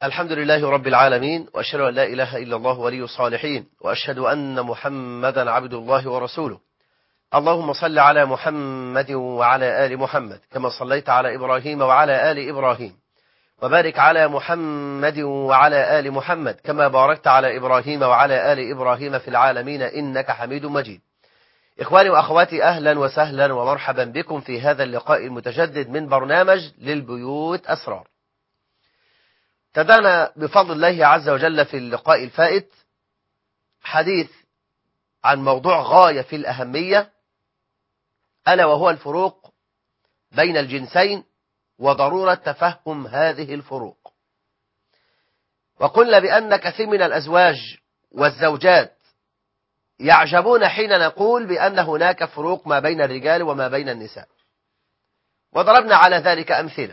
الحمد لله رب العالمين وأشهد أن لا إله إلا الله ولي الصالحين وأشهد أن محمدا عبد الله ورسوله اللهم صل على محمد وعلى آل محمد كما صليت على إبراهيم وعلى آل إبراهيم وبارك على محمد وعلى آل محمد كما باركت على إبراهيم وعلى آل إبراهيم في العالمين إنك حميد مجيد إخواني وأخواتي أهلا وسهلا ومرحبا بكم في هذا اللقاء المتجدد من برنامج للبيوت أسرار ابتدأنا بفضل الله عز وجل في اللقاء الفائت حديث عن موضوع غاية في الأهمية ألا وهو الفروق بين الجنسين وضرورة تفهم هذه الفروق وقلنا بأن كثير من الأزواج والزوجات يعجبون حين نقول بأن هناك فروق ما بين الرجال وما بين النساء وضربنا على ذلك أمثلة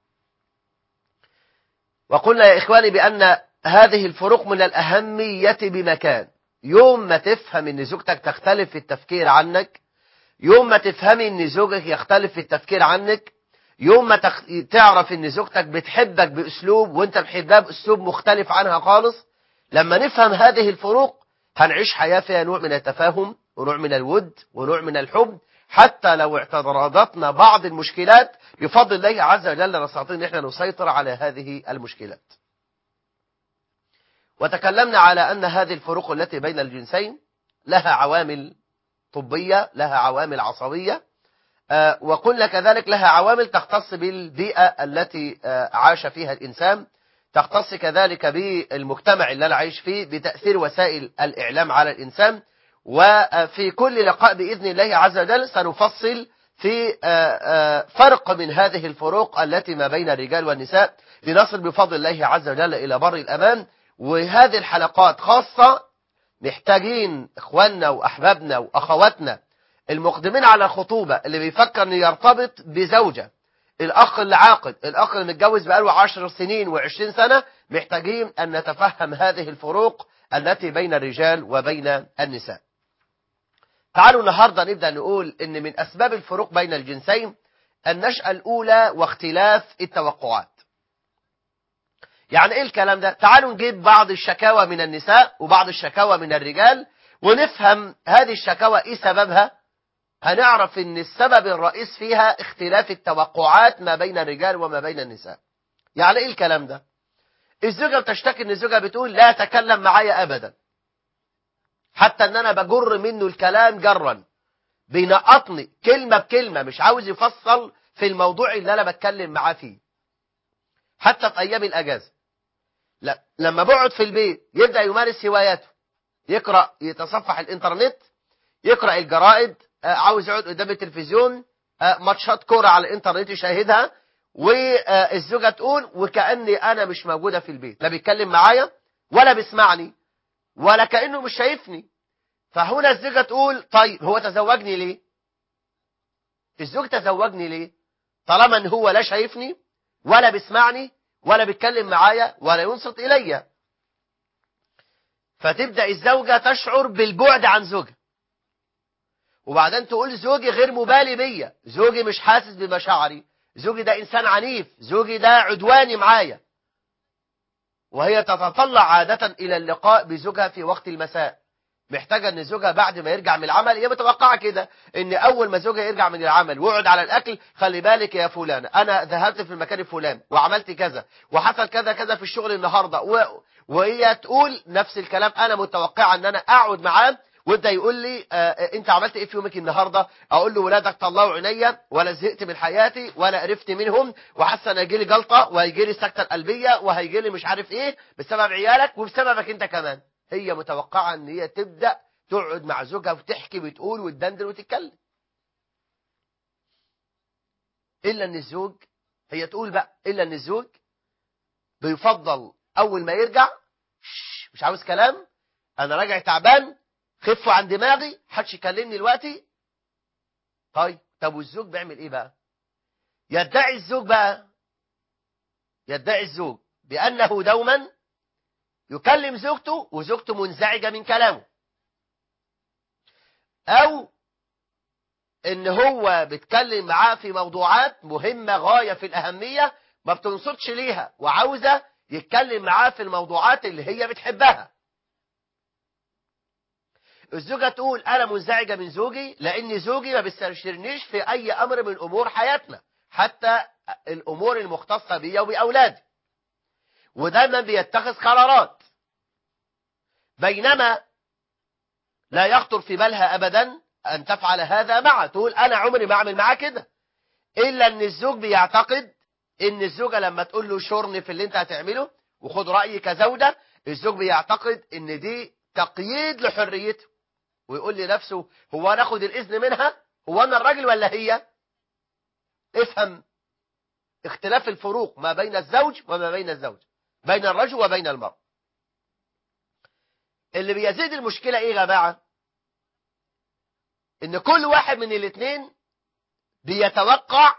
وقلنا يا إخواني بأن هذه الفروق من الأهمية بمكان يوم ما تفهم أن زوجتك تختلف في التفكير عنك يوم ما تفهمي أن زوجك يختلف في التفكير عنك يوم ما تخ... تعرف أن زوجتك بتحبك بأسلوب وانت بتحبها بأسلوب مختلف عنها خالص لما نفهم هذه الفروق هنعيش حياة فيها نوع من التفاهم ونوع من الود ونوع من الحب حتى لو اعترضتنا بعض المشكلات بفضل الله عز وجل نستطيع ان احنا نسيطر على هذه المشكلات وتكلمنا على أن هذه الفروق التي بين الجنسين لها عوامل طبية لها عوامل عصبية وقلنا كذلك لها عوامل تختص بالبيئة التي عاش فيها الإنسان تختص كذلك بالمجتمع اللي أنا عايش فيه بتأثير وسائل الإعلام على الإنسان وفي كل لقاء بإذن الله عز وجل سنفصل في فرق من هذه الفروق التي ما بين الرجال والنساء لنصل بفضل الله عز وجل إلى بر الأمان وهذه الحلقات خاصة محتاجين إخواننا وأحبابنا وأخواتنا المقدمين على الخطوبة اللي بيفكر أن يرتبط بزوجة الأخ اللي عاقد الأخ اللي متجوز بقاله عشر سنين وعشرين سنة محتاجين أن نتفهم هذه الفروق التي بين الرجال وبين النساء تعالوا النهاردة نبدأ نقول أن من أسباب الفروق بين الجنسين النشأة الأولى واختلاف التوقعات يعني إيه الكلام ده تعالوا نجيب بعض الشكاوى من النساء وبعض الشكاوى من الرجال ونفهم هذه الشكاوى إيه سببها هنعرف أن السبب الرئيس فيها اختلاف التوقعات ما بين الرجال وما بين النساء يعني إيه الكلام ده الزوجة بتشتكي أن الزوجة بتقول لا تكلم معايا أبدا حتى أن أنا بجر منه الكلام جرا بينقطني كلمة بكلمة مش عاوز يفصل في الموضوع اللي أنا بتكلم معاه فيه حتى في أيام الأجازة لا لما بقعد في البيت يبدأ يمارس هواياته يقرأ يتصفح الإنترنت يقرأ الجرائد عاوز يقعد قدام التلفزيون ماتشات كورة على الإنترنت يشاهدها والزوجة تقول وكأني أنا مش موجودة في البيت لا بيتكلم معايا ولا بيسمعني ولا كأنه مش شايفني فهنا الزوجة تقول طيب هو تزوجني ليه الزوج تزوجني ليه طالما ان هو لا شايفني ولا بيسمعني ولا بيتكلم معايا ولا ينصت إلي فتبدأ الزوجة تشعر بالبعد عن زوجها وبعدين تقول زوجي غير مبالي بيا زوجي مش حاسس بمشاعري زوجي ده إنسان عنيف زوجي ده عدواني معايا وهي تتطلع عادة إلى اللقاء بزوجها في وقت المساء محتاجة ان زوجها بعد ما يرجع من العمل هي متوقعة كده ان اول ما زوجها يرجع من العمل ويقعد على الاكل خلي بالك يا فلان انا ذهبت في المكان الفلان وعملت كذا وحصل كذا كذا في الشغل النهاردة و... وهي تقول نفس الكلام انا متوقعة ان انا اقعد معاه وانت يقول لي آه انت عملت ايه في يومك النهارده اقول له ولادك طلعوا عينيا ولا زهقت من حياتي ولا قرفت منهم وحاسه ان هيجي لي جلطه وهيجي لي السكته القلبيه وهيجي لي مش عارف ايه بسبب عيالك وبسببك انت كمان هي متوقعه ان هي تبدا تقعد مع زوجها وتحكي وتقول وتدندن وتتكلم الا ان الزوج هي تقول بقى الا ان الزوج بيفضل اول ما يرجع مش عاوز كلام انا راجع تعبان خفوا عن دماغي محدش يكلمني دلوقتي طيب طب والزوج بيعمل ايه بقى يدعي الزوج بقى يدعي الزوج بانه دوما يكلم زوجته وزوجته منزعجه من كلامه او ان هو بيتكلم معاه في موضوعات مهمه غايه في الاهميه ما بتنصتش ليها وعاوزه يتكلم معاه في الموضوعات اللي هي بتحبها الزوجة تقول أنا منزعجة من زوجي لأن زوجي ما بيستشيرنيش في أي أمر من أمور حياتنا حتى الأمور المختصة بي وبأولادي ودايما بيتخذ قرارات بينما لا يخطر في بالها أبدا أن تفعل هذا معه تقول أنا عمري ما أعمل معاه كده إلا أن الزوج بيعتقد أن الزوجة لما تقول له شرني في اللي أنت هتعمله وخد رأيي كزوجة الزوج بيعتقد أن دي تقييد لحريته ويقول لنفسه هو أنا أخد الإذن منها هو أنا الراجل ولا هي افهم اختلاف الفروق ما بين الزوج وما بين الزوج بين الرجل وبين المرأة اللي بيزيد المشكلة ايه يا جماعة ان كل واحد من الاثنين بيتوقع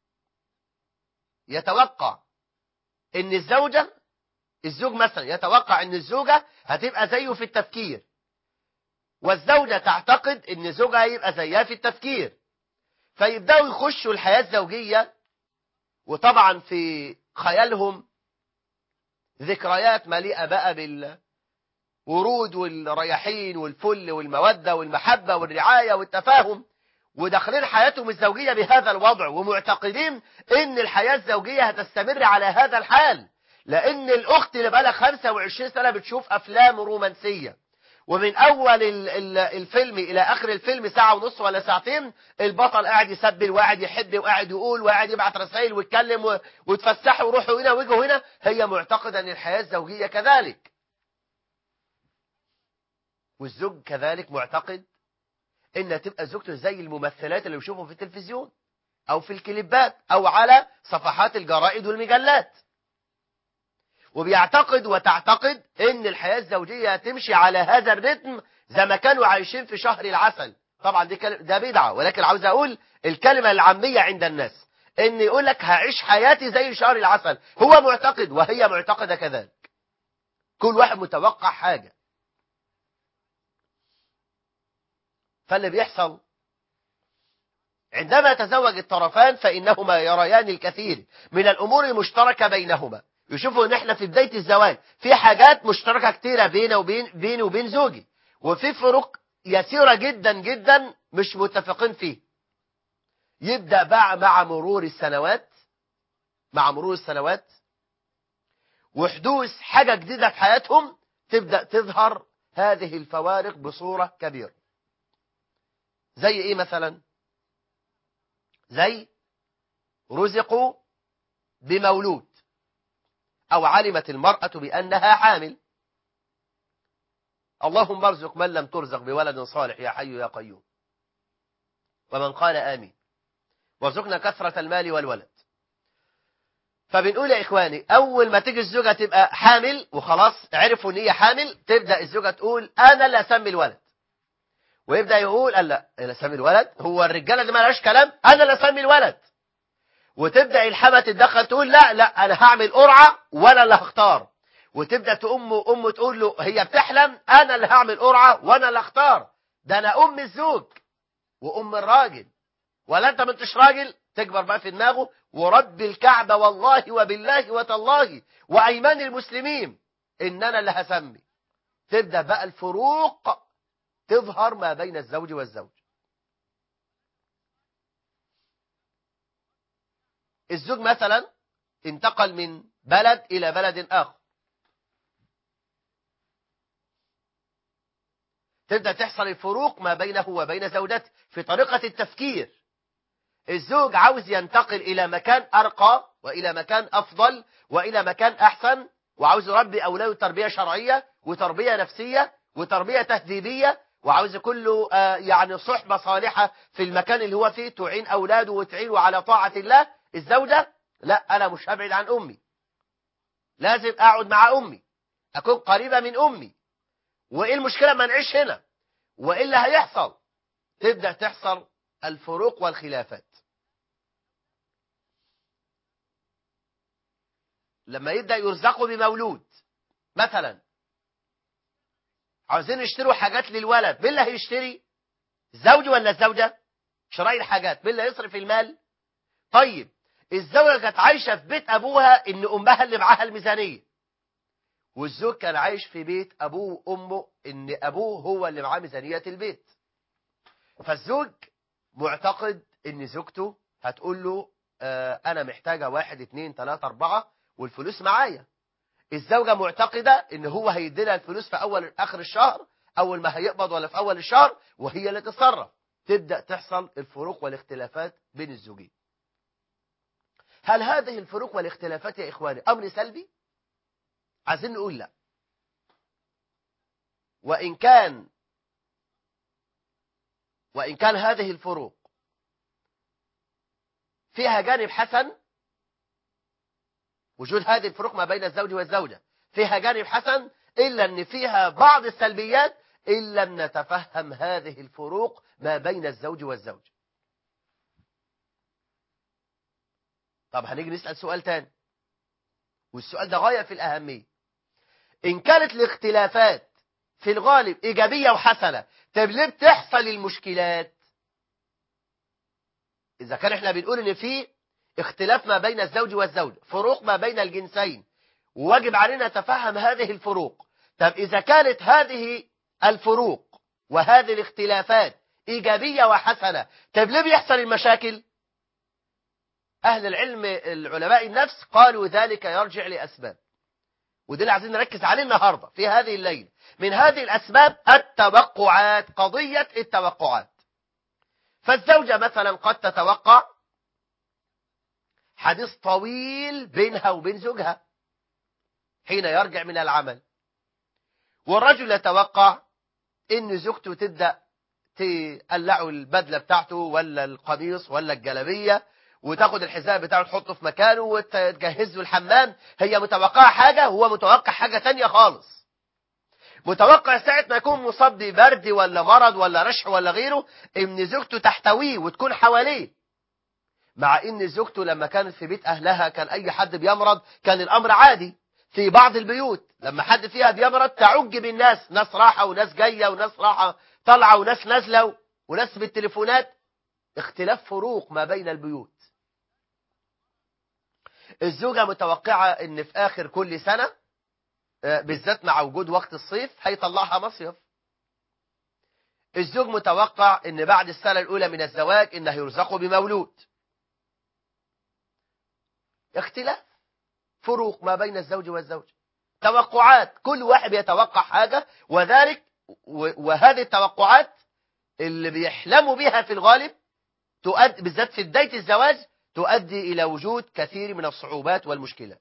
يتوقع ان الزوجة الزوج مثلا يتوقع ان الزوجة هتبقى زيه في التفكير والزوجة تعتقد ان زوجها هيبقى زيها في التفكير فيبدأوا يخشوا الحياة الزوجية وطبعا في خيالهم ذكريات مليئة بقى بالورود والرياحين والفل والمودة والمحبة والرعاية والتفاهم وداخلين حياتهم الزوجية بهذا الوضع ومعتقدين ان الحياة الزوجية هتستمر على هذا الحال لان الاخت اللي بقى 25 سنة بتشوف افلام رومانسية ومن اول الفيلم الى اخر الفيلم ساعة ونص ولا ساعتين البطل قاعد يسبل وقاعد يحب وقاعد يقول وقاعد يبعت رسائل ويتكلم وتفسحوا وروحوا هنا ويجوا هنا هي معتقدة ان الحياة الزوجية كذلك والزوج كذلك معتقد ان تبقى زوجته زي الممثلات اللي بيشوفوا في التلفزيون او في الكليبات او على صفحات الجرائد والمجلات وبيعتقد وتعتقد ان الحياة الزوجية تمشي على هذا الرتم زي ما كانوا عايشين في شهر العسل طبعا دي ده بدعة ولكن عاوز اقول الكلمة العامية عند الناس ان يقول لك هعيش حياتي زي شهر العسل هو معتقد وهي معتقدة كذلك كل واحد متوقع حاجة فاللي بيحصل عندما يتزوج الطرفان فإنهما يريان الكثير من الأمور المشتركة بينهما يشوفوا ان احنا في بداية الزواج في حاجات مشتركة كتيرة بيني وبين بيني وبين زوجي وفي فروق يسيرة جدا جدا مش متفقين فيه يبدأ بقى مع مرور السنوات مع مرور السنوات وحدوث حاجة جديدة في حياتهم تبدأ تظهر هذه الفوارق بصورة كبيرة زي ايه مثلا زي رزقوا بمولود أو علمت المرأة بأنها حامل اللهم ارزق من لم ترزق بولد صالح يا حي يا قيوم ومن قال آمين وارزقنا كثرة المال والولد فبنقول يا إخواني أول ما تيجي الزوجة تبقى حامل وخلاص عرفوا إن هي حامل تبدأ الزوجة تقول أنا اللي أسمي الولد ويبدأ يقول قال لا أنا أسمي الولد هو الرجالة دي ما لهاش كلام أنا اللي أسمي الولد وتبدأ الحما تتدخل تقول لا لا أنا هعمل قرعة وأنا اللي هختار وتبدأ تقوم أمه تقول له هي بتحلم أنا اللي هعمل قرعة وأنا اللي هختار ده أنا أم الزوج وأم الراجل ولا أنت ما انتش راجل تكبر بقى في دماغه ورب الكعبة والله وبالله وتالله وأيمان المسلمين إن أنا اللي هسمي تبدأ بقى الفروق تظهر ما بين الزوج والزوج الزوج مثلا انتقل من بلد إلى بلد آخر تبدأ تحصل الفروق ما بينه وبين زوجته في طريقة التفكير الزوج عاوز ينتقل إلى مكان أرقى وإلى مكان أفضل وإلى مكان أحسن وعاوز يربي أولاده تربية شرعية وتربية نفسية وتربية تهذيبية وعاوز كله يعني صحبة صالحة في المكان اللي هو فيه تعين أولاده وتعينه على طاعة الله الزوجة لا أنا مش هبعد عن أمي لازم أقعد مع أمي أكون قريبة من أمي وإيه المشكلة ما نعيش هنا وإيه اللي هيحصل تبدأ تحصل الفروق والخلافات لما يبدأ يرزقوا بمولود مثلا عاوزين يشتروا حاجات للولد مين اللي هيشتري الزوج ولا الزوجة شراء الحاجات مين اللي هيصرف المال طيب الزوجة كانت عايشة في بيت أبوها إن أمها اللي معاها الميزانية والزوج كان عايش في بيت أبوه وأمه إن أبوه هو اللي معاه ميزانية البيت فالزوج معتقد إن زوجته هتقول له آه أنا محتاجة واحد اتنين تلاتة أربعة والفلوس معايا الزوجة معتقدة إن هو هيديلها الفلوس في أول آخر الشهر أول ما هيقبض ولا في أول الشهر وهي اللي تتصرف تبدأ تحصل الفروق والاختلافات بين الزوجين هل هذه الفروق والاختلافات يا إخواني أمر سلبي؟ عايزين نقول لا وإن كان وإن كان هذه الفروق فيها جانب حسن وجود هذه الفروق ما بين الزوج والزوجة فيها جانب حسن إلا أن فيها بعض السلبيات إن لم نتفهم هذه الفروق ما بين الزوج والزوج طب هنيجي نسأل سؤال تاني والسؤال ده غاية في الأهمية إن كانت الاختلافات في الغالب إيجابية وحسنة طب ليه بتحصل المشكلات إذا كان إحنا بنقول إن في اختلاف ما بين الزوج والزوج فروق ما بين الجنسين وواجب علينا نتفهم هذه الفروق طب إذا كانت هذه الفروق وهذه الاختلافات إيجابية وحسنة طب ليه بيحصل المشاكل أهل العلم العلماء النفس قالوا ذلك يرجع لأسباب ودي اللي عايزين نركز عليه النهاردة في هذه الليلة من هذه الأسباب التوقعات قضية التوقعات فالزوجة مثلا قد تتوقع حديث طويل بينها وبين زوجها حين يرجع من العمل والرجل يتوقع ان زوجته تبدا تقلعه البدله بتاعته ولا القميص ولا الجلابيه وتاخد الحذاء بتاعه تحطه في مكانه وتجهز له الحمام هي متوقعه حاجه وهو متوقع حاجه تانية خالص متوقع ساعة ما يكون مصاب ببرد ولا مرض ولا رشح ولا غيره ان زوجته تحتويه وتكون حواليه مع ان زوجته لما كانت في بيت اهلها كان اي حد بيمرض كان الامر عادي في بعض البيوت لما حد فيها بيمرض تعج بالناس ناس راحة وناس جاية وناس راحة طالعة وناس نازلة وناس بالتليفونات اختلاف فروق ما بين البيوت الزوجة متوقعة ان في اخر كل سنة بالذات مع وجود وقت الصيف هيطلعها مصيف الزوج متوقع ان بعد السنة الاولى من الزواج انه يرزقه بمولود اختلاف فروق ما بين الزوج والزوج توقعات كل واحد يتوقع حاجة وذلك وهذه التوقعات اللي بيحلموا بها في الغالب تؤدي بالذات في بداية الزواج تؤدي إلى وجود كثير من الصعوبات والمشكلات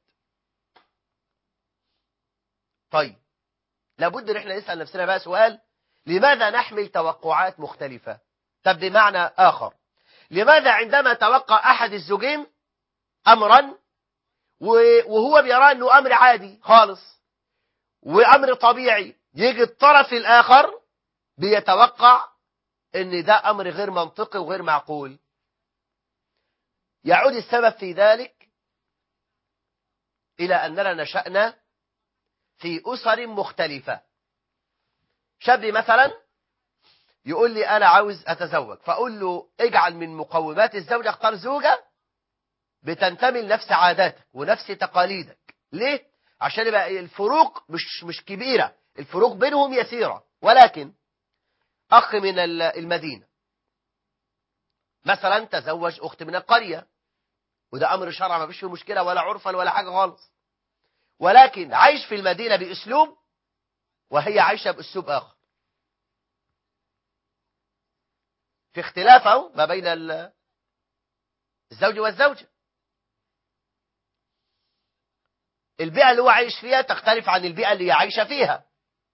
طيب لابد ان احنا نسأل نفسنا بقى سؤال لماذا نحمل توقعات مختلفة طب بمعنى آخر لماذا عندما توقع أحد الزوجين أمرا وهو بيرى أنه أمر عادي خالص وأمر طبيعي يجي الطرف الآخر بيتوقع أن ده أمر غير منطقي وغير معقول يعود السبب في ذلك إلى أننا نشأنا في أسر مختلفة شاب مثلا يقول لي أنا عاوز أتزوج فأقول له اجعل من مقومات الزوجة اختار زوجة بتنتمي لنفس عاداتك ونفس تقاليدك ليه؟ عشان يبقى الفروق مش مش كبيرة الفروق بينهم يسيرة ولكن أخ من المدينة مثلا تزوج أخت من القرية وده أمر شرع ما فيش فيه مشكلة ولا عرفا ولا حاجة خالص ولكن عايش في المدينة بأسلوب وهي عايشة بأسلوب آخر في اختلافه ما بين الزوج والزوجة البيئة اللي هو عايش فيها تختلف عن البيئة اللي هي عايشة فيها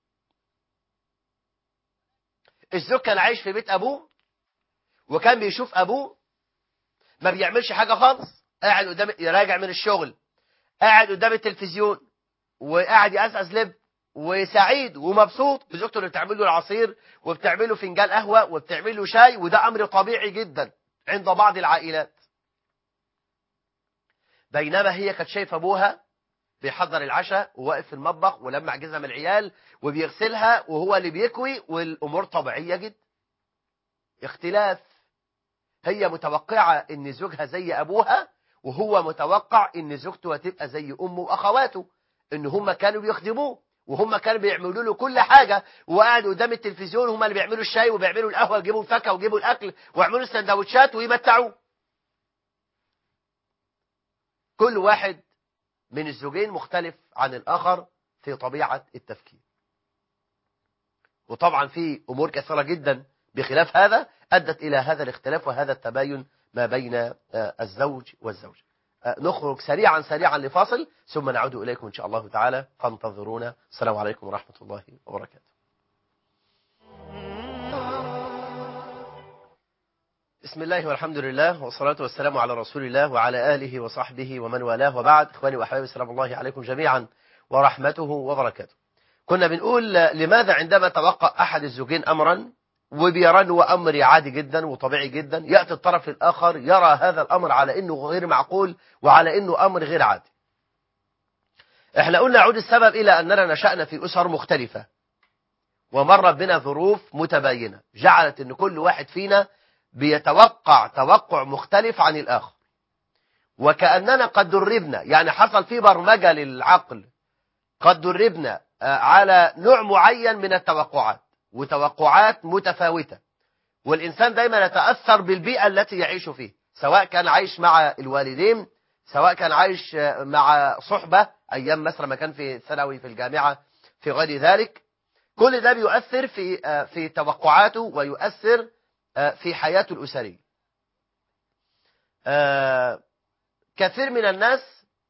الزوج كان عايش في بيت أبوه وكان بيشوف أبوه ما بيعملش حاجة خالص قاعد قدام راجع من الشغل قاعد قدام التلفزيون وقاعد يقزقز لب وسعيد ومبسوط بزوجته اللي بتعمل له العصير وبتعمل له فنجان قهوه وبتعمل له شاي وده امر طبيعي جدا عند بعض العائلات بينما هي كانت شايفه ابوها بيحضر العشاء وواقف في المطبخ ولمع جزم العيال وبيغسلها وهو اللي بيكوي والامور طبيعيه جدا اختلاف هي متوقعه ان زوجها زي ابوها وهو متوقع ان زوجته هتبقى زي امه واخواته ان هم كانوا بيخدموه وهم كانوا بيعملوا له كل حاجة وقاعد قدام التلفزيون هم اللي بيعملوا الشاي وبيعملوا القهوة ويجيبوا الفاكهة ويجيبوا الأكل ويعملوا السندوتشات ويمتعوه كل واحد من الزوجين مختلف عن الآخر في طبيعة التفكير وطبعا في أمور كثيرة جدا بخلاف هذا أدت إلى هذا الاختلاف وهذا التباين ما بين الزوج والزوجة نخرج سريعا سريعا لفاصل ثم نعود إليكم إن شاء الله تعالى فانتظرونا السلام عليكم ورحمة الله وبركاته بسم الله والحمد لله والصلاة والسلام على رسول الله وعلى آله وصحبه ومن والاه وبعد إخواني وأحبابي السلام الله عليكم جميعا ورحمته وبركاته كنا بنقول لماذا عندما توقع أحد الزوجين أمرا وبيرى أنه أمر عادي جدا وطبيعي جدا يأتي الطرف الآخر يرى هذا الأمر على أنه غير معقول وعلى أنه أمر غير عادي احنا قلنا عود السبب إلى أننا نشأنا في أسر مختلفة ومر بنا ظروف متباينة جعلت أن كل واحد فينا بيتوقع توقع مختلف عن الآخر وكأننا قد دربنا يعني حصل في برمجة للعقل قد دربنا على نوع معين من التوقعات وتوقعات متفاوتة والإنسان دايما يتأثر بالبيئة التي يعيش فيه سواء كان عايش مع الوالدين سواء كان عايش مع صحبة أيام مثلا ما كان في ثانوي في الجامعة في غير ذلك كل ده بيؤثر في في توقعاته ويؤثر في حياته الأسرية كثير من الناس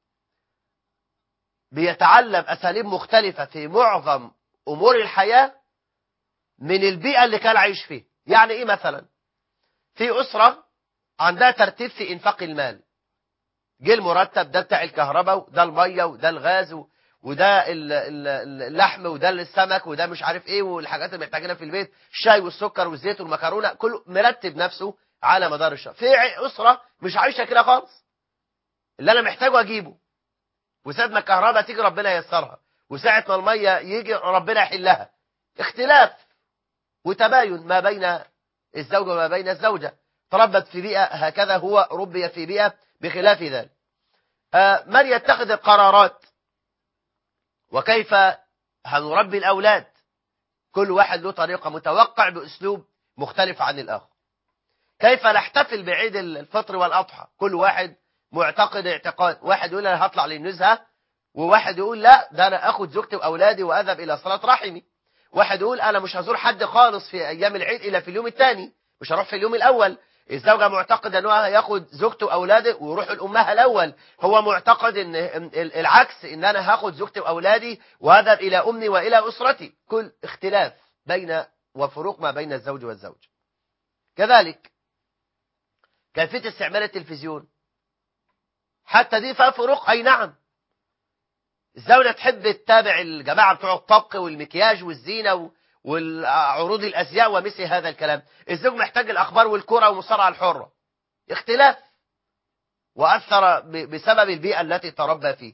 بيتعلم أساليب مختلفة في معظم أمور الحياة من البيئة اللي كان عايش فيها يعني إيه مثلا في أسرة عندها ترتيب في إنفاق المال جه المرتب ده بتاع الكهرباء وده المية وده الغاز وده اللحم وده السمك وده مش عارف ايه والحاجات اللي محتاجينها في البيت الشاي والسكر والزيت والمكرونه كله مرتب نفسه على مدار الشهر في اسره مش عايشه كده خالص اللي انا محتاجه اجيبه وساعه ما الكهرباء تيجي ربنا ييسرها وساعه ما الميه يجي ربنا يحلها اختلاف وتباين ما بين الزوج وما بين الزوجه تربت في بيئه هكذا هو ربي في بيئه بخلاف ذلك من يتخذ القرارات وكيف هنربي الأولاد كل واحد له طريقة متوقع بأسلوب مختلف عن الآخر كيف نحتفل بعيد الفطر والأضحى كل واحد معتقد اعتقاد واحد يقول أنا هطلع للنزهة وواحد يقول لا ده أنا أخذ زوجتي وأولادي وأذهب إلى صلاة رحمي واحد يقول أنا مش هزور حد خالص في أيام العيد إلا في اليوم الثاني مش هروح في اليوم الأول الزوجة معتقدة أنه هياخد زوجته وأولاده ويروحوا لأمها الأول هو معتقد أن العكس أن أنا هاخد زوجتي وأولادي وأذهب إلى أمي وإلى أسرتي كل اختلاف بين وفروق ما بين الزوج والزوج كذلك كيفية استعمال التلفزيون حتى دي فيها فروق أي نعم الزوجة تحب تتابع الجماعة بتوع الطبخ والمكياج والزينة والعروض الأزياء ومثل هذا الكلام الزوج محتاج الأخبار والكرة والمصارعة الحرة اختلاف وأثر بسبب البيئة التي تربى فيه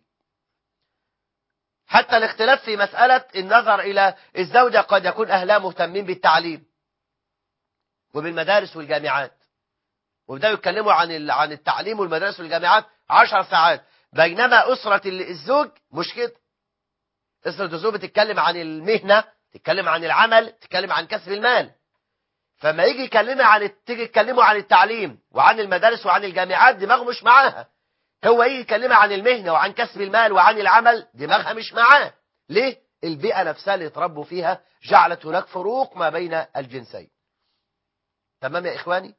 حتى الاختلاف في مسألة النظر إلى الزوجة قد يكون أهلها مهتمين بالتعليم وبالمدارس والجامعات وبدأوا يتكلموا عن عن التعليم والمدارس والجامعات عشر ساعات بينما أسرة الزوج مش كده أسرة الزوج بتتكلم عن المهنة تتكلم عن العمل تتكلم عن كسب المال فما يجي يكلمها عن تيجي يتكلموا عن التعليم وعن المدارس وعن الجامعات دماغه مش معاها هو يجي يكلمها عن المهنة وعن كسب المال وعن العمل دماغها مش معاه ليه البيئة نفسها اللي اتربوا فيها جعلت هناك فروق ما بين الجنسين تمام يا إخواني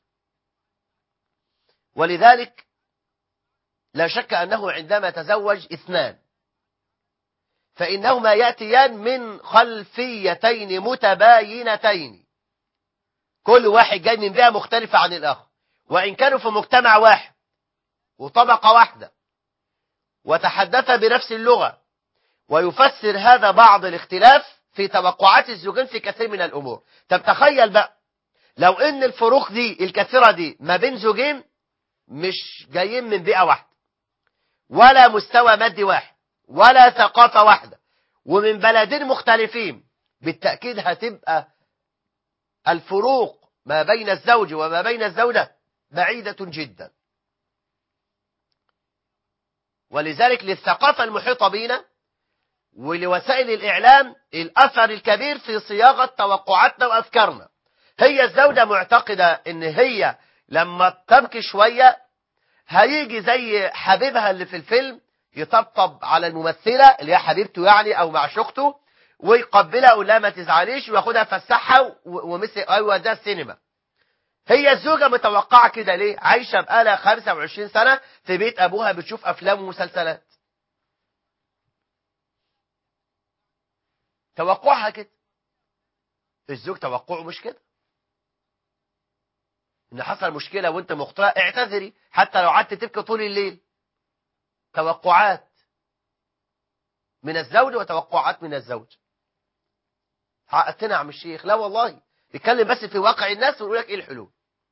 ولذلك لا شك أنه عندما تزوج اثنان فإنهما يأتيان من خلفيتين متباينتين كل واحد جاي من بيئة مختلفة عن الآخر وإن كانوا في مجتمع واحد وطبقة واحدة وتحدث بنفس اللغة ويفسر هذا بعض الاختلاف في توقعات الزوجين في كثير من الأمور طب تخيل بقى لو ان الفروق دي الكثيرة دي ما بين زوجين مش جايين من بيئة واحدة ولا مستوى مادي واحد ولا ثقافة واحدة ومن بلدين مختلفين بالتأكيد هتبقى الفروق ما بين الزوج وما بين الزوجة بعيدة جدا ولذلك للثقافة المحيطة بنا ولوسائل الإعلام الأثر الكبير في صياغة توقعاتنا وأفكارنا هي الزوجة معتقدة إن هي لما تبكي شوية هيجي زي حبيبها اللي في الفيلم يطبطب على الممثلة اللي هي حبيبته يعني أو معشوقته ويقبلها يقول لها ما تزعليش وياخدها فسحها ومثل أيوة ده السينما هي الزوجة متوقعة كده ليه عايشة بقالها 25 سنة في بيت أبوها بتشوف أفلام ومسلسلات توقعها كده الزوج توقعه مش كده ان حصل مشكلة وانت مخطئة اعتذري حتى لو قعدت تبكي طول الليل توقعات من الزوج وتوقعات من الزوج عقدتنا يا عم الشيخ لا والله نتكلم بس في واقع الناس ونقول لك ايه الحلول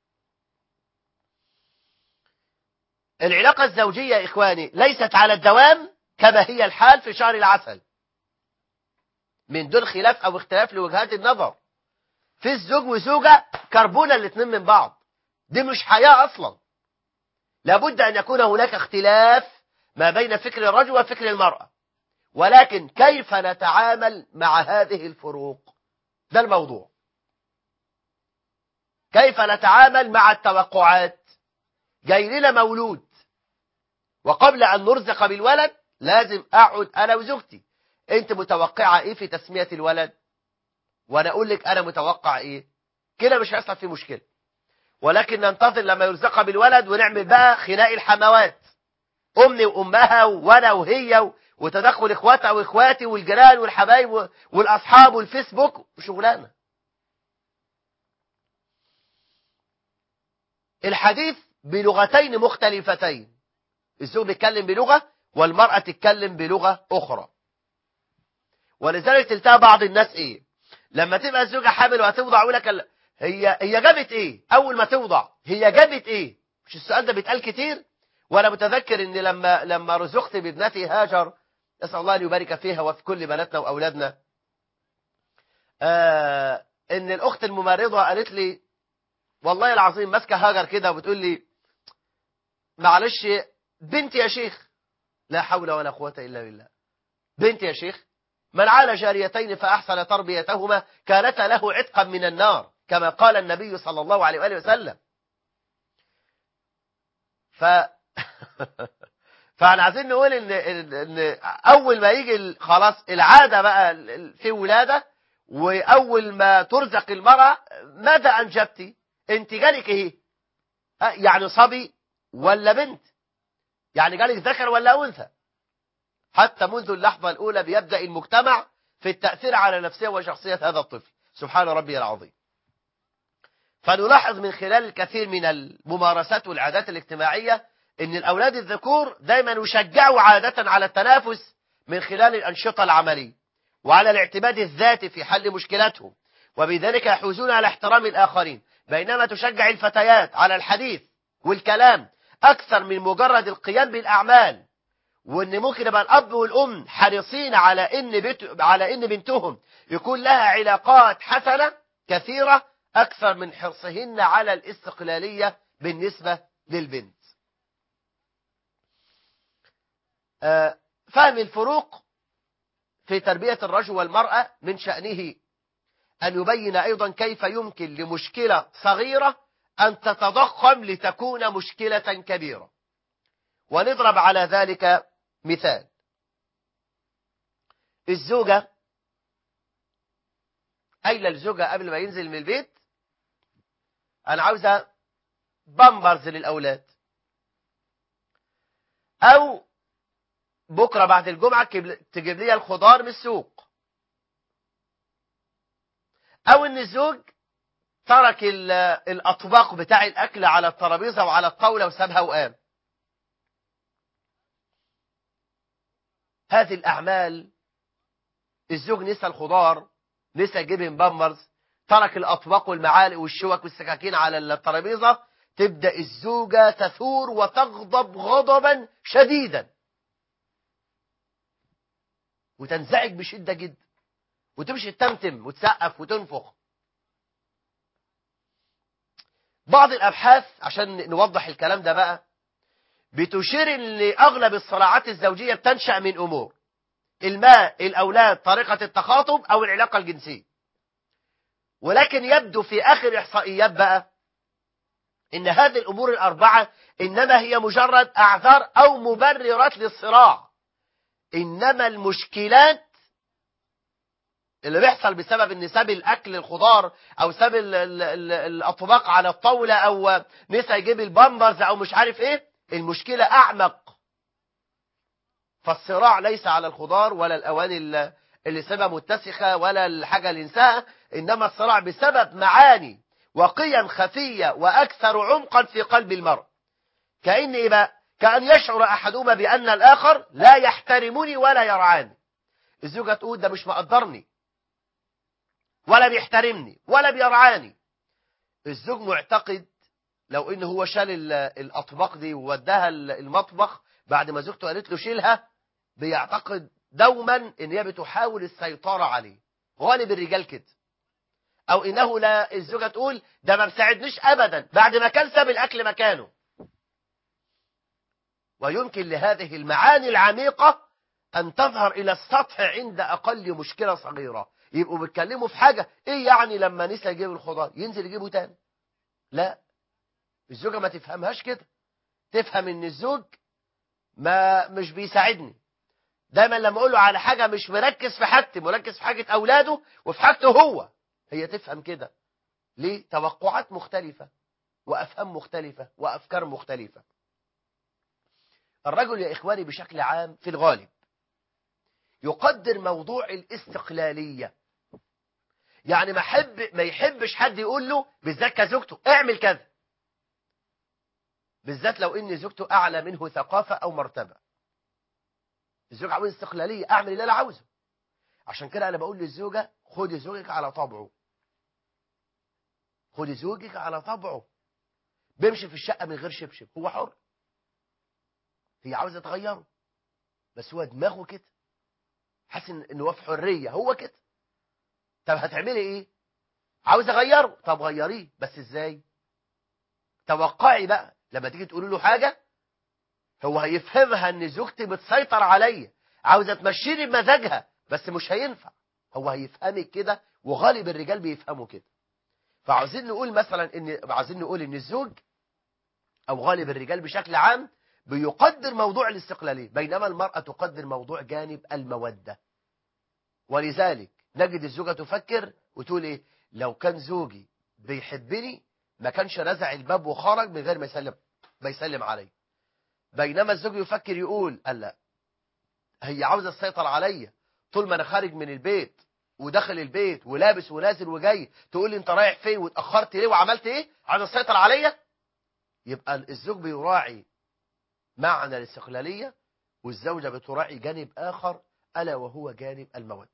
العلاقة الزوجية يا إخواني ليست على الدوام كما هي الحال في شهر العسل من دون خلاف أو اختلاف لوجهات النظر في الزوج وزوجة كربونة الاثنين من بعض دي مش حياة أصلا لابد أن يكون هناك اختلاف ما بين فكر الرجل وفكر المرأة ولكن كيف نتعامل مع هذه الفروق ده الموضوع كيف نتعامل مع التوقعات جاي لنا مولود وقبل أن نرزق بالولد لازم أقعد أنا وزوجتي أنت متوقعة إيه في تسمية الولد وأنا أقول لك أنا متوقع إيه كده مش هيحصل فيه مشكلة ولكن ننتظر لما يرزقها بالولد ونعمل بقى خناق الحموات أمي وأمها وأنا وهي وتدخل إخواتها وإخواتي والجيران والحبايب والأصحاب والفيسبوك وشغلانة الحديث بلغتين مختلفتين الزوج بيتكلم بلغة والمرأة تتكلم بلغة أخرى ولذلك تلتقى بعض الناس إيه لما تبقى الزوجة حامل وهتوضع يقول لك هي هي جابت إيه أول ما توضع هي جابت إيه مش السؤال ده بيتقال كتير وأنا متذكر إن لما لما رزقت بابنتي هاجر نسأل الله أن يبارك فيها وفي كل بناتنا وأولادنا آه إن الأخت الممرضة قالت لي والله العظيم ماسكة هاجر كده وبتقول لي معلش بنتي يا شيخ لا حول ولا قوة إلا بالله بنتي يا شيخ من عال جاريتين فأحسن تربيتهما كانتا له عتقا من النار كما قال النبي صلى الله عليه وآله وسلم ف فاحنا عايزين نقول ان ان اول ما يجي خلاص العاده بقى في ولاده واول ما ترزق المراه ماذا انجبتي انت جالك ايه يعني صبي ولا بنت يعني جالك ذكر ولا انثى حتى منذ اللحظه الاولى بيبدا المجتمع في التاثير على نفسيه وشخصيه هذا الطفل سبحان ربي العظيم فنلاحظ من خلال الكثير من الممارسات والعادات الاجتماعيه ان الاولاد الذكور دايما يشجعوا عاده على التنافس من خلال الانشطه العمليه وعلى الاعتماد الذاتي في حل مشكلاتهم وبذلك يحوزون على احترام الاخرين بينما تشجع الفتيات على الحديث والكلام أكثر من مجرد القيام بالأعمال وإن ممكن يبقى الأب والأم حريصين على إن بيت على إن بنتهم يكون لها علاقات حسنة كثيرة أكثر من حرصهن على الاستقلالية بالنسبة للبنت. فهم الفروق في تربية الرجل والمرأة من شأنه أن يبين أيضا كيف يمكن لمشكلة صغيرة أن تتضخم لتكون مشكلة كبيرة ونضرب على ذلك مثال الزوجة قايله الزوجة قبل ما ينزل من البيت أنا عاوزة بامبرز للأولاد أو بكرة بعد الجمعة تجيب لي الخضار من السوق أو إن الزوج ترك الأطباق بتاع الأكل على الترابيزة وعلى الطاولة وسابها وقام هذه الأعمال الزوج نسى الخضار نسى يجيب بامبرز ترك الأطباق والمعالق والشوك والسكاكين على الترابيزة تبدأ الزوجة تثور وتغضب غضبا شديدا وتنزعج بشدة جدا وتمشي تتمتم وتسقف وتنفخ بعض الأبحاث عشان نوضح الكلام ده بقى بتشير ان اغلب الصراعات الزوجية بتنشأ من امور الماء الأولاد طريقة التخاطب أو العلاقة الجنسية ولكن يبدو في آخر إحصائيات بقى إن هذه الأمور الأربعة إنما هي مجرد أعذار أو مبررات للصراع إنما المشكلات اللي بيحصل بسبب ان ساب الاكل الخضار او ساب ال- ال- ال- الاطباق على الطاوله او نسى يجيب البامبرز او مش عارف ايه المشكله اعمق فالصراع ليس على الخضار ولا الاواني ال- اللي سابها متسخه ولا الحاجه اللي انساها انما الصراع بسبب معاني وقيم خفيه واكثر عمقا في قلب المرء كان ايه بقى كان يشعر احدهما بان الاخر لا يحترمني ولا يرعاني الزوجه تقول ده مش مقدرني ولا بيحترمني ولا بيرعاني الزوج معتقد لو ان هو شال ال- الاطباق دي ووداها ال- المطبخ بعد ما زوجته قالت له شيلها بيعتقد دوما ان هي بتحاول السيطره عليه غالب الرجال كده او انه لا الزوجه تقول ده ما بيساعدنيش ابدا بعد ما كان ساب الاكل مكانه ويمكن لهذه المعاني العميقه ان تظهر الى السطح عند اقل مشكله صغيره يبقوا بيتكلموا في حاجه ايه يعني لما نسى يجيب الخضار ينزل يجيبه تاني لا الزوجه ما تفهمهاش كده تفهم ان الزوج ما مش بيساعدني دايما لما اقول له على حاجه مش مركز في حاجتي مركز في حاجه اولاده وفي حاجته هو هي تفهم كده ليه توقعات مختلفه وافهام مختلفه وافكار مختلفه الرجل يا اخواني بشكل عام في الغالب يقدر موضوع الاستقلاليه يعني ما حب ما يحبش حد يقول له بالذات كزوجته اعمل كذا بالذات لو ان زوجته اعلى منه ثقافه او مرتبه الزوج عاوز استقلاليه اعمل اللي انا عاوزه عشان كده انا بقول للزوجه خدي زوجك على طبعه خدي زوجك على طبعه بيمشي في الشقه من غير شبشب هو حر هي عاوزه تغيره بس هو دماغه كده حاسس ان إن هو في حريه هو كده طب هتعملي ايه عاوز اغيره طب غيريه بس ازاي توقعي بقى لما تيجي تقولي له حاجه هو هيفهمها ان زوجتي بتسيطر عليا عاوزه تمشيني بمزاجها بس مش هينفع هو هيفهمك كده وغالب الرجال بيفهموا كده فعاوزين نقول مثلا ان عاوزين نقول ان الزوج او غالب الرجال بشكل عام بيقدر موضوع الاستقلاليه بينما المراه تقدر موضوع جانب الموده ولذلك نجد الزوجه تفكر وتقول ايه لو كان زوجي بيحبني ما كانش رزع الباب وخرج من غير ما يسلم ما يسلم علي بينما الزوج يفكر يقول قال لا هي عاوزه تسيطر عليا طول ما انا خارج من البيت وداخل البيت ولابس ونازل وجاي تقول لي انت رايح فين واتاخرت ليه وعملت ايه عاوزه تسيطر عليا يبقى الزوج بيراعي معنى الاستقلاليه والزوجه بتراعي جانب اخر الا وهو جانب الموده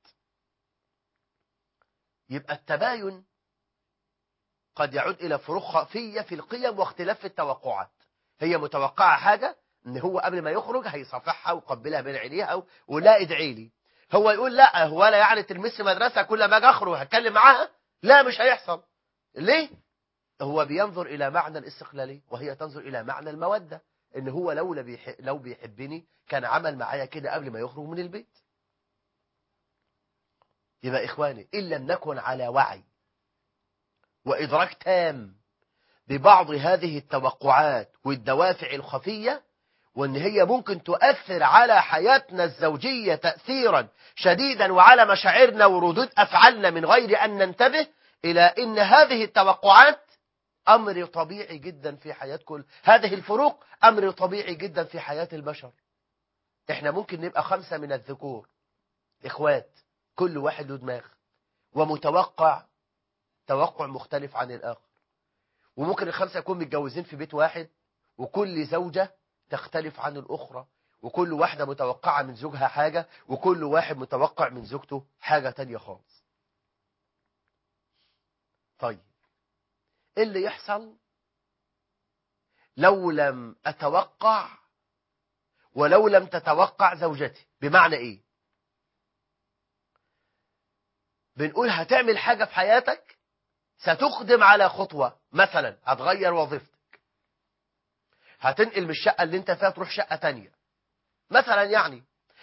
يبقى التباين قد يعود الى فروق خفيه في القيم واختلاف في التوقعات هي متوقعه حاجه ان هو قبل ما يخرج هيصافحها ويقبلها بين عينيها ولا ادعي لي هو يقول لا هو لا يعني تلمس مدرسه كل ما اجي اخرج هتكلم معاها لا مش هيحصل ليه هو بينظر الى معنى الاستقلاليه وهي تنظر الى معنى الموده ان هو لو بيح... لو بيحبني كان عمل معايا كده قبل ما يخرج من البيت يبقى اخواني ان لم نكن على وعي وادراك تام ببعض هذه التوقعات والدوافع الخفيه وان هي ممكن تؤثر على حياتنا الزوجيه تاثيرا شديدا وعلى مشاعرنا وردود افعالنا من غير ان ننتبه الى ان هذه التوقعات امر طبيعي جدا في حياه كل هذه الفروق امر طبيعي جدا في حياه البشر احنا ممكن نبقى خمسه من الذكور اخوات كل واحد له دماغ ومتوقع توقع مختلف عن الاخر وممكن الخمسه يكونوا متجوزين في بيت واحد وكل زوجه تختلف عن الأخرى وكل واحدة متوقعة من زوجها حاجة وكل واحد متوقع من زوجته حاجة تانية خالص طيب ايه اللي يحصل لو لم أتوقع ولو لم تتوقع زوجتي بمعنى ايه بنقول هتعمل حاجة في حياتك ستقدم على خطوة مثلا هتغير وظيفتك هتنقل من الشقة اللي انت فيها تروح شقة تانية مثلا يعني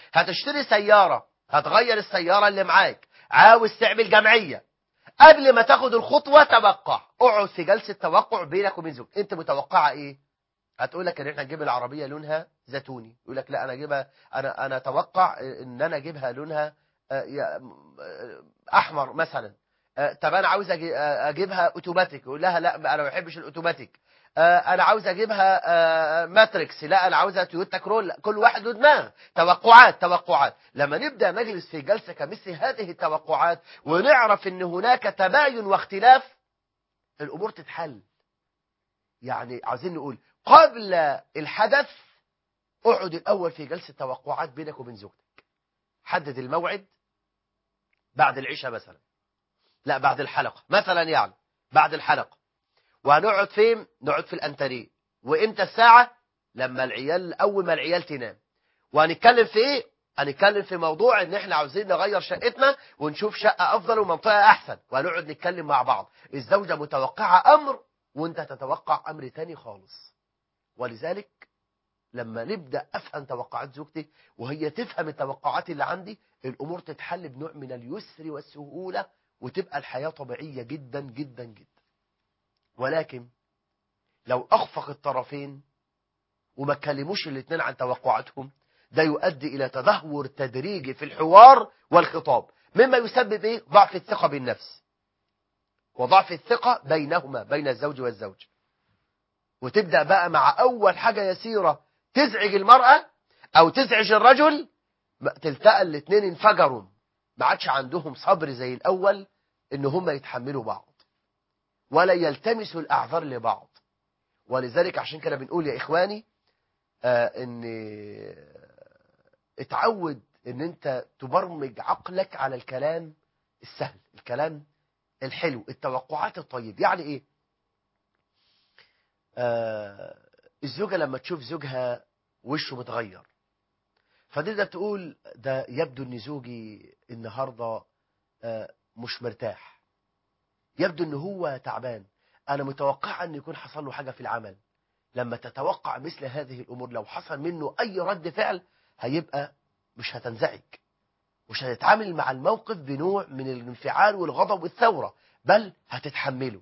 هتشتري سيارة هتغير السيارة اللي معاك عاوز تعمل جمعية قبل ما تاخد الخطوة توقع اقعد في جلسة توقع بينك وبين زوجك انت متوقعة ايه هتقول لك ان احنا نجيب العربية لونها زيتوني يقول لك لا انا اجيبها انا انا اتوقع ان انا اجيبها لونها آه، يا- آه، احمر مثلا آه، طب انا عاوز أجي- آه، اجيبها اوتوماتيك يقول لها لا انا ما بحبش الاوتوماتيك آه، انا عاوز اجيبها آه، ماتريكس لا انا عاوزها تويوتا كرولا كل واحد له دماغ توقعات توقعات لما نبدا نجلس في جلسه كمثل هذه التوقعات ونعرف ان هناك تباين واختلاف الامور تتحل يعني عايزين نقول قبل الحدث اقعد الاول في جلسه توقعات بينك وبين زوجتك حدد الموعد بعد العشاء مثلا لا بعد الحلقه مثلا يعني بعد الحلقه وهنقعد فين نقعد في الانتريه وامتى الساعه لما العيال اول ما العيال تنام وهنتكلم في ايه هنتكلم في موضوع ان احنا عاوزين نغير شقتنا ونشوف شقه افضل ومنطقه احسن وهنقعد نتكلم مع بعض الزوجه متوقعه امر وانت تتوقع امر تاني خالص ولذلك لما نبدا افهم توقعات زوجتي وهي تفهم التوقعات اللي عندي الامور تتحل بنوع من اليسر والسهوله وتبقى الحياه طبيعيه جدا جدا جدا ولكن لو اخفق الطرفين وما اتكلموش الاثنين عن توقعاتهم ده يؤدي الى تدهور تدريجي في الحوار والخطاب مما يسبب ايه ضعف الثقه بالنفس وضعف الثقه بينهما بين الزوج والزوج وتبدا بقى مع اول حاجه يسيره تزعج المراه او تزعج الرجل تلتقى الاثنين انفجروا ما عادش عندهم صبر زي الاول ان هم يتحملوا بعض ولا يلتمسوا الاعذار لبعض ولذلك عشان كده بنقول يا اخواني آه ان اتعود ان انت تبرمج عقلك على الكلام السهل الكلام الحلو التوقعات الطيب يعني ايه آه الزوجة لما تشوف زوجها وشه متغير فتقدر تقول ده يبدو ان زوجي النهاردة آه مش مرتاح يبدو ان هو تعبان انا متوقع ان يكون حصل له حاجة في العمل لما تتوقع مثل هذه الامور لو حصل منه اي رد فعل هيبقى مش هتنزعج مش هتتعامل مع الموقف بنوع من الانفعال والغضب والثورة بل هتتحمله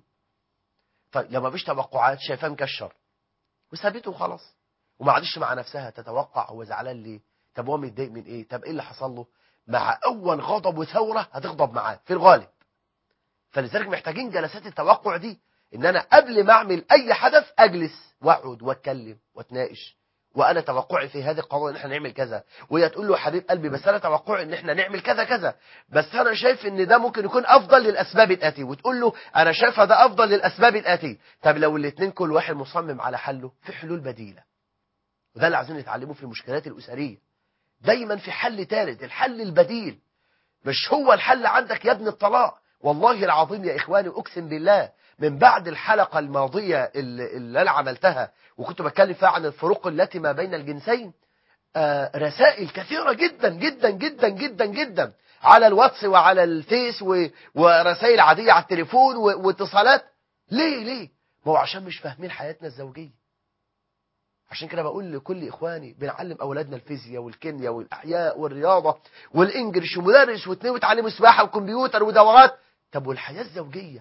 طيب لما مفيش توقعات شايفاه مكشر وسابته وخلاص وما عادش مع نفسها تتوقع هو زعلان ليه طب هو متضايق من ايه طب ايه اللي حصل له مع اول غضب وثوره هتغضب معاه في الغالب فلذلك محتاجين جلسات التوقع دي ان انا قبل ما اعمل اي حدث اجلس واقعد واتكلم واتناقش وانا توقعي في هذه القضيه ان احنا نعمل كذا وهي تقول له يا حبيب قلبي بس انا توقعي ان احنا نعمل كذا كذا بس انا شايف ان ده ممكن يكون افضل للاسباب الاتيه وتقول له انا شايفه ده افضل للاسباب الاتيه طب لو الاثنين كل واحد مصمم على حله في حلول بديله وده اللي عايزين نتعلمه في المشكلات الاسريه دايما في حل ثالث الحل البديل مش هو الحل عندك يا ابن الطلاق والله العظيم يا إخواني أقسم بالله من بعد الحلقة الماضية اللي, اللي أنا عملتها وكنت بتكلم فيها عن الفروق التي ما بين الجنسين آه رسائل كثيرة جدا جدا جدا جدا جدا على الواتس وعلى الفيس و- ورسائل عادية على التليفون و- واتصالات ليه ليه ما هو عشان مش فاهمين حياتنا الزوجية عشان كده بقول لكل إخواني بنعلم أولادنا الفيزياء والكيمياء والأحياء والرياضة والإنجليش ومدرس واثنين وتعلموا سباحة وكمبيوتر ودورات طب والحياة الزوجية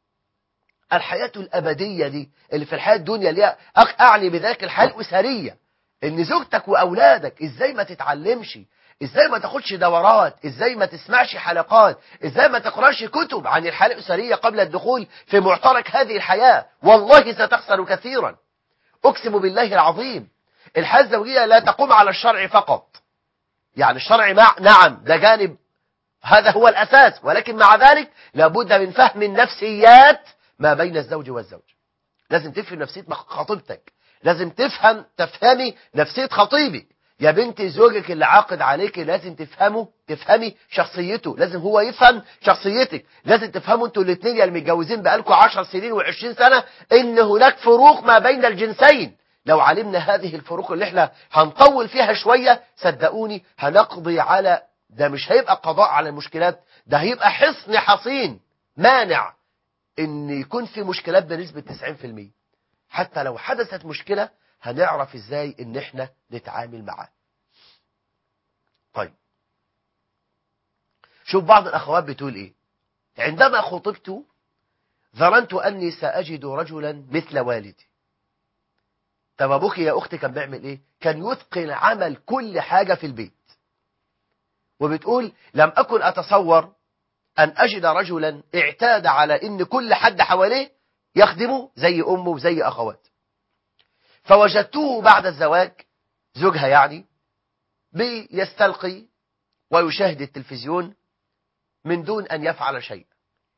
الحياة الأبدية دي اللي في الحياة الدنيا اللي هي أخ- أعني بذلك الحياة الأسرية إن زوجتك وأولادك إزاي ما تتعلمش إزاي ما تاخدش دورات إزاي ما تسمعش حلقات إزاي ما تقراش كتب عن الحياة الأسرية قبل الدخول في معترك هذه الحياة والله ستخسر كثيرا أقسم بالله العظيم الحياة الزوجية لا تقوم على الشرع فقط يعني الشرع مع نعم ده جانب هذا هو الأساس ولكن مع ذلك لابد من فهم النفسيات ما بين الزوج والزوج لازم تفهم نفسية خطيبتك لازم تفهم تفهمي نفسية خطيبك يا بنتي زوجك اللي عاقد عليك لازم تفهمه تفهمي شخصيته لازم هو يفهم شخصيتك لازم تفهموا انتوا الاثنين اللي متجوزين بقالكم 10 سنين و20 سنة ان هناك فروق ما بين الجنسين لو علمنا هذه الفروق اللي احنا هنطول فيها شوية صدقوني هنقضي على ده مش هيبقى قضاء على المشكلات ده هيبقى حصن حصين مانع ان يكون في مشكلات بنسبة 90% حتى لو حدثت مشكلة هنعرف ازاي ان احنا نتعامل معاه طيب شوف بعض الأخوات بتقول إيه عندما خطبت ظننت أني سأجد رجلا مثل والدي طب أبوك يا أختي كان بيعمل إيه كان يتقن عمل كل حاجة في البيت وبتقول لم أكن أتصور أن أجد رجلا اعتاد على أن كل حد حواليه يخدمه زي أمه وزي أخواته فوجدته بعد الزواج زوجها يعني بيستلقي ويشاهد التلفزيون من دون أن يفعل شيء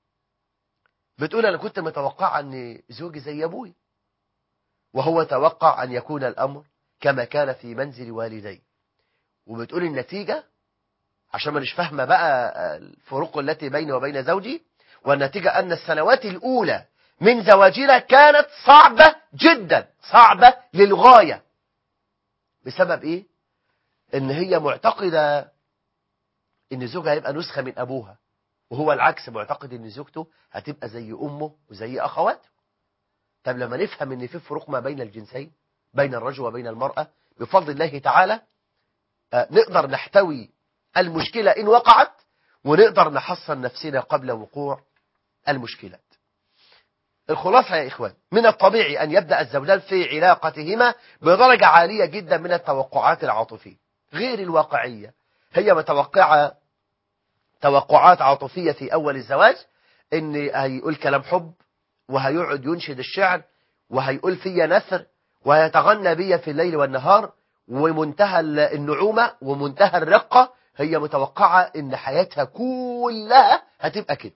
بتقول أنا كنت متوقع أن زوجي زي أبوي وهو توقع أن يكون الأمر كما كان في منزل والدي وبتقول النتيجة عشان ما نش فاهمة بقى الفروق التي بيني وبين زوجي والنتيجة أن السنوات الأولى من زواجنا كانت صعبة جدا صعبة للغاية بسبب إيه؟ إن هي معتقدة إن زوجها هيبقى نسخة من أبوها وهو العكس معتقد إن زوجته هتبقى زي أمه وزي أخواته طب لما نفهم إن في فروق ما بين الجنسين بين الرجل وبين المرأة بفضل الله تعالى نقدر نحتوي المشكلة إن وقعت ونقدر نحصن نفسنا قبل وقوع المشكلات الخلاصة يا إخوان من الطبيعي أن يبدأ الزوجان في علاقتهما بدرجة عالية جدا من التوقعات العاطفية غير الواقعية هي متوقعة توقعات عاطفية في أول الزواج إن هيقول كلام حب وهيقعد ينشد الشعر وهيقول فيا نثر ويتغنى بي في الليل والنهار ومنتهى النعومة ومنتهى الرقة هي متوقعة ان حياتها كلها هتبقى كده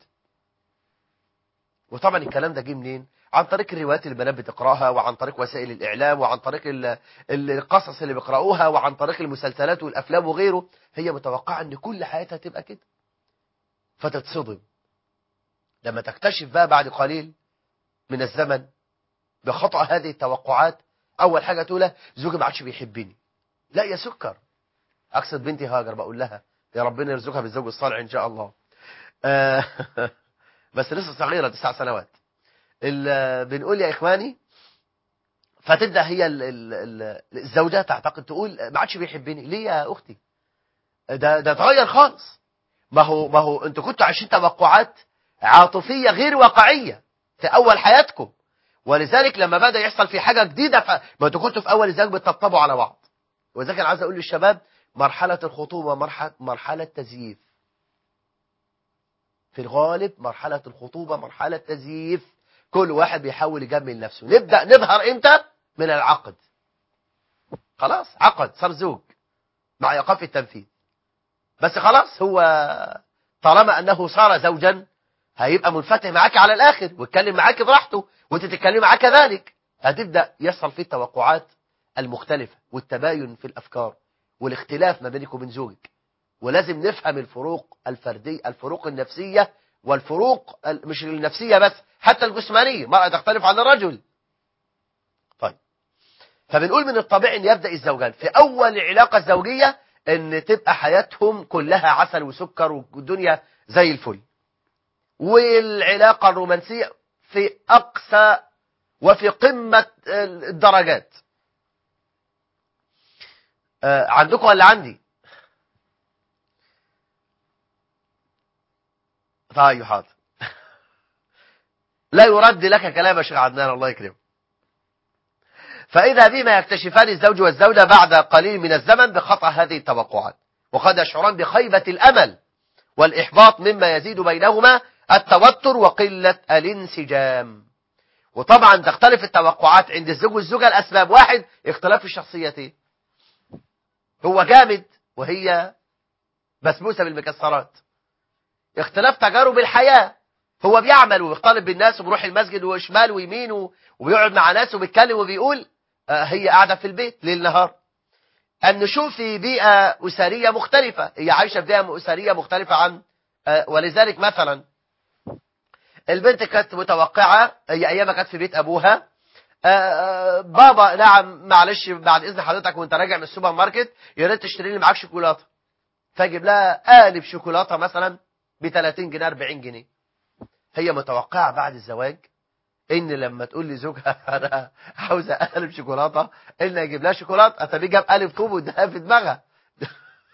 وطبعا الكلام ده جه منين عن طريق الروايات اللي البنات بتقراها وعن طريق وسائل الاعلام وعن طريق القصص اللي بيقراوها وعن طريق المسلسلات والافلام وغيره هي متوقعه ان كل حياتها تبقى كده فتتصدم لما تكتشف بقى بعد قليل من الزمن بخطأ هذه التوقعات اول حاجه تقولها زوجي ما عادش بيحبني لا يا سكر اقصد بنتي هاجر بقول لها يا ربنا يرزقها بالزوج الصالح ان شاء الله آه بس لسه صغيره تسع سنوات بنقول يا اخواني فتبدا هي ال ال الزوجه تعتقد تقول ما عادش بيحبني ليه يا اختي ده ده اتغير خالص ما هو ما هو انتوا كنتوا عايشين توقعات عاطفيه غير واقعيه في اول حياتكم ولذلك لما بدا يحصل في حاجه جديده ف... ما انتوا كنتوا في اول الزواج بتطبطبوا على بعض ولذلك انا عايز اقول للشباب مرحلة الخطوبة مرحلة, مرحلة تزييف في الغالب مرحلة الخطوبة مرحلة تزييف كل واحد بيحاول يجمل نفسه نبدأ نظهر امتى من العقد خلاص عقد صار زوج مع ايقاف التنفيذ بس خلاص هو طالما انه صار زوجا هيبقى منفتح معاك على الاخر ويتكلم معاك براحته وانت تتكلم معاه كذلك هتبدأ يحصل فيه التوقعات المختلفة والتباين في الافكار والاختلاف ما بينك وبين زوجك ولازم نفهم الفروق الفردية الفروق النفسية والفروق مش النفسية بس حتى الجسمانية مرأة تختلف عن الرجل طيب فبنقول من الطبيعي ان يبدأ الزوجان في اول علاقة زوجية ان تبقى حياتهم كلها عسل وسكر والدنيا زي الفل والعلاقة الرومانسية في اقصى وفي قمة الدرجات آه عندكم ولا عندي طيب حاضر لا يرد لك كلام يا شيخ عدنان الله يكرمه فإذا بما يكتشفان الزوج والزوجة بعد قليل من الزمن بخطأ هذه التوقعات وقد يشعران بخيبة الأمل والإحباط مما يزيد بينهما التوتر وقلة الانسجام وطبعا تختلف التوقعات عند الزوج والزوجة الأسباب واحد اختلاف الشخصيتين هو جامد وهي بسبوسة بالمكسرات اختلاف تجارب الحياة هو بيعمل ويختلط بالناس وبيروح المسجد وشمال ويمين وبيقعد مع ناس وبيتكلم وبيقول آه هي قاعدة في البيت ليل نهار أن نشوف في بيئة أسرية مختلفة هي عايشة في بيئة أسرية مختلفة عن آه ولذلك مثلا البنت كانت متوقعة هي أيامها كانت في بيت أبوها آه بابا نعم معلش بعد إذن حضرتك وانت راجع من السوبر ماركت يا ريت تشتري لي معاك شوكولاتة فاجيب لها قالب شوكولاتة مثلا ب 30 جنيه 40 جنيه هي متوقعة بعد الزواج ان لما تقول لي زوجها انا عاوزه قالب شوكولاته ان اجيب لها شوكولاته اتبي جاب قالب طوب واداها في دماغها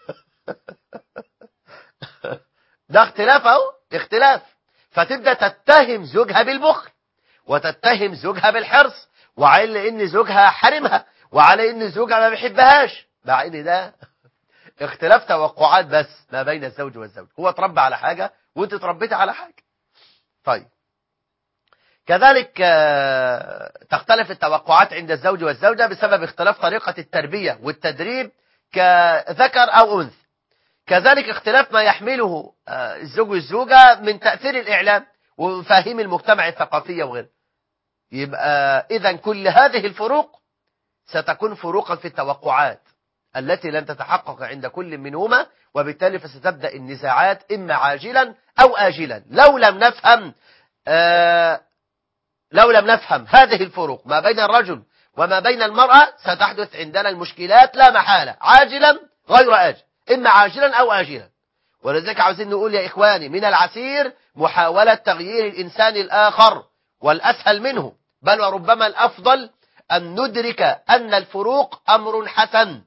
ده اختلاف اهو اختلاف فتبدا تتهم زوجها بالبخل وتتهم زوجها بالحرص وعلى ان زوجها حرمها وعلى ان زوجها ما بيحبهاش مع ان ده اختلاف توقعات بس ما بين الزوج والزوج هو اتربى على حاجه وانت اتربيت على حاجه طيب كذلك آه، تختلف التوقعات عند الزوج والزوجة بسبب اختلاف طريقة التربية والتدريب كذكر أو أنثى كذلك اختلاف ما يحمله آه، الزوج والزوجة من تأثير الإعلام ومفاهيم المجتمع الثقافية وغيره يبقى إذا كل هذه الفروق ستكون فروقا في التوقعات التي لن تتحقق عند كل منهما وبالتالي فستبدأ النزاعات إما عاجلا أو آجلا لو لم نفهم آه لو لم نفهم هذه الفروق ما بين الرجل وما بين المرأة ستحدث عندنا المشكلات لا محالة عاجلا غير آجل إما عاجلا أو آجلا ولذلك عاوزين نقول يا إخواني من العسير محاولة تغيير الإنسان الآخر والأسهل منه بل وربما الأفضل أن ندرك أن الفروق أمر حسن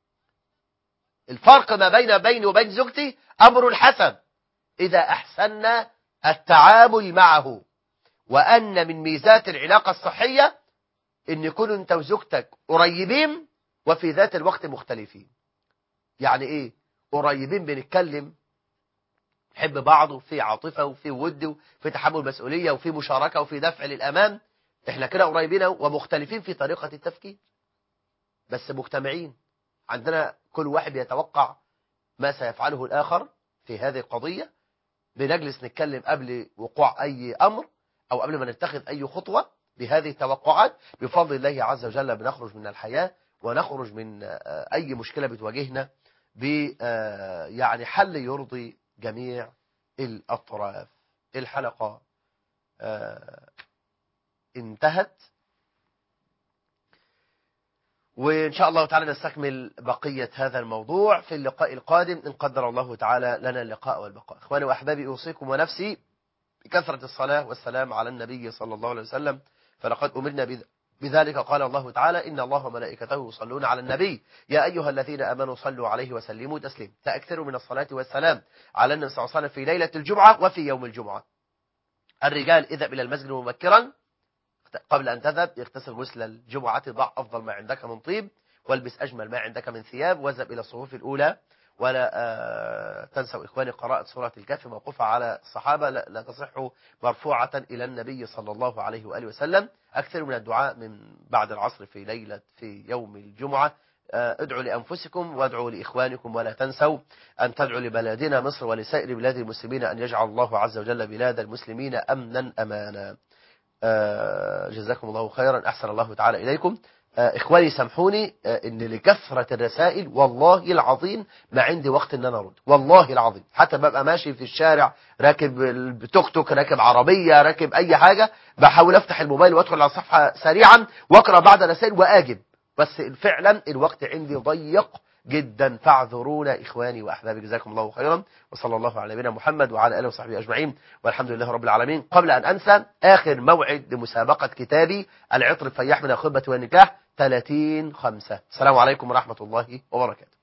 الفرق ما بين بيني وبين زوجتي أمر حسن إذا أحسننا التعامل معه وأن من ميزات العلاقة الصحية أن يكون أنت وزوجتك قريبين وفي ذات الوقت مختلفين يعني إيه قريبين بنتكلم نحب بعض وفي عاطفة وفي ود وفي تحمل مسؤولية وفي مشاركة وفي دفع للأمام احنا كده قريبين ومختلفين في طريقة التفكير بس مجتمعين عندنا كل واحد بيتوقع ما سيفعله الآخر في هذه القضية بنجلس نتكلم قبل وقوع أي أمر أو قبل ما نتخذ أي خطوة بهذه التوقعات بفضل الله عز وجل بنخرج من الحياة ونخرج من أي مشكلة بتواجهنا ب يعني حل يرضي جميع الأطراف الحلقة انتهت وإن شاء الله تعالى نستكمل بقية هذا الموضوع في اللقاء القادم إن قدر الله تعالى لنا اللقاء والبقاء إخواني وأحبابي أوصيكم ونفسي بكثرة الصلاة والسلام على النبي صلى الله عليه وسلم فلقد أمرنا بذلك قال الله تعالى إن الله وملائكته يصلون على النبي يا أيها الذين أمنوا صلوا عليه وسلموا تسليم تأكثروا من الصلاة والسلام على النبي صلى الله عليه وسلم في ليلة الجمعة وفي يوم الجمعة الرجال اذهب إلى المسجد مبكرا قبل أن تذهب يغتسل غسل الجمعة ضع أفضل ما عندك من طيب والبس أجمل ما عندك من ثياب واذهب إلى الصفوف الأولى ولا آه تنسوا إخواني قراءة سورة الكهف موقوفة على الصحابة لا, لا تصح مرفوعة إلى النبي صلى الله عليه وآله وسلم أكثر من الدعاء من بعد العصر في ليلة في يوم الجمعة آه ادعوا لأنفسكم وادعوا لإخوانكم ولا تنسوا أن تدعوا لبلدنا مصر ولسائر بلاد المسلمين أن يجعل الله عز وجل بلاد المسلمين أمنا أمانا آه جزاكم الله خيرا أحسن الله تعالى إليكم إخواني سامحوني إن لكثرة الرسائل والله العظيم ما عندي وقت إن أنا أرد والله العظيم حتى ببقى ماشي في الشارع راكب توك توك راكب عربية راكب أي حاجة بحاول أفتح الموبايل وأدخل على الصفحة سريعا وأقرأ بعض الرسائل وأجب بس فعلا الوقت عندي ضيق جدا فاعذرونا إخواني وأحبابي جزاكم الله خيرا وصلى الله على نبينا محمد وعلى آله وصحبه أجمعين والحمد لله رب العالمين قبل أن أنسى آخر موعد لمسابقة كتابي العطر الفياح من الخطبة والنكاح 30 خمسة السلام عليكم ورحمة الله وبركاته